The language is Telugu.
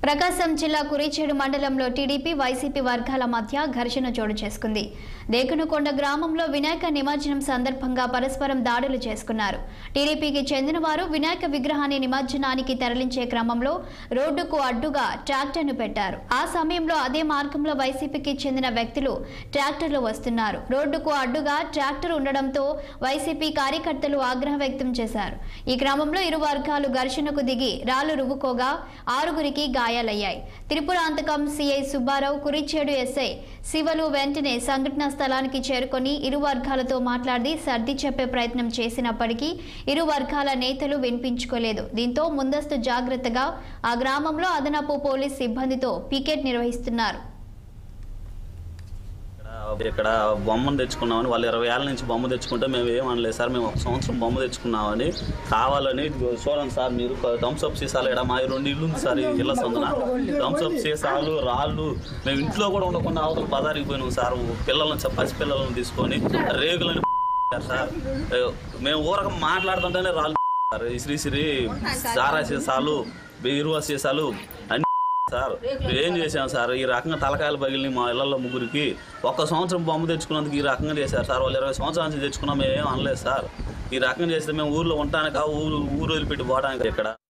ప్రకాశం జిల్లా కురిచేడు మండలంలో టీడీపీ వైసీపీ వర్గాల మధ్య ఘర్షణ చోటు చేసుకుంది దేకునకొండ గ్రామంలో వినాయక నిమజ్జనం సందర్భంగా పరస్పరం దాడులు చేసుకున్నారు టీడీపీకి చెందిన వారు వినాయక విగ్రహాన్ని నిమజ్జనానికి తరలించే క్రమంలో రోడ్డుకు అడ్డుగా ట్రాక్టర్ను పెట్టారు ఆ సమయంలో అదే మార్గంలో వైసీపీకి చెందిన వ్యక్తులు ట్రాక్టర్లు వస్తున్నారు రోడ్డుకు అడ్డుగా ట్రాక్టర్ ఉండడంతో వైసీపీ కార్యకర్తలు ఆగ్రహం వ్యక్తం చేశారు ఈ క్రమంలో ఇరు వర్గాలు ఘర్షణకు దిగి రాళ్లు రువ్వుకోగా ఆరుగురికి గాయాలయ్యాయి త్రిపురాంతకం సిఐ సుబ్బారావు కురిచేడు ఎస్ఐ శివలు వెంటనే సంఘటనా స్థలానికి చేరుకొని ఇరు వర్గాలతో మాట్లాడి సర్ది చెప్పే ప్రయత్నం చేసినప్పటికీ ఇరు వర్గాల నేతలు వినిపించుకోలేదు దీంతో ముందస్తు జాగ్రత్తగా ఆ గ్రామంలో అదనపు పోలీస్ సిబ్బందితో పికెట్ నిర్వహిస్తున్నారు ఇక్కడ- ఇక్కడ బొమ్మను తెచ్చుకున్నామని వాళ్ళు ఇరవై ఏళ్ళ నుంచి బొమ్మ తెచ్చుకుంటే మేము ఏం అనలేదు సార్ మేము ఒక సంవత్సరం బొమ్మ తెచ్చుకున్నామని కావాలని ఇదిగో చూడండి సార్ మీరు థమ్స్ అప్ సీసాలు ఇక్కడ మా రెండు ఇల్లు ఉంది సార్ ఈ ఇళ్ళ సందున థమ్స్ అప్ సీసాలు రాళ్ళు మేము ఇంట్లో కూడా ఉండకుండా అవతల పదారికి పోయినాం సార్ పిల్లలను పసి పిల్లలను తీసుకొని రేగులని సార్ ఏ, మేము ఊరక మాట్లాడుతుంటేనే రాళ్ళు సార్ ఈ శ్రీశ్రీ సారా సీసాలు బీరువా సీసాలు అన్ని సార్ ఏం చేశాం సార్ ఈ రకంగా తలకాయలు పగిలిన మా ఇళ్లలో ముగ్గురికి ఒక్క సంవత్సరం బొమ్మ తెచ్చుకున్నందుకు ఈ రకంగా చేశారు సార్ వాళ్ళు ఇరవై సంవత్సరాల నుంచి తెచ్చుకున్నాం మేము ఏం అనలేదు సార్ ఈ రకంగా చేస్తే మేము ఊర్లో ఉండటానికా ఊరు ఊరు వదిలిపెట్టి పోవడానికి ఇక్కడ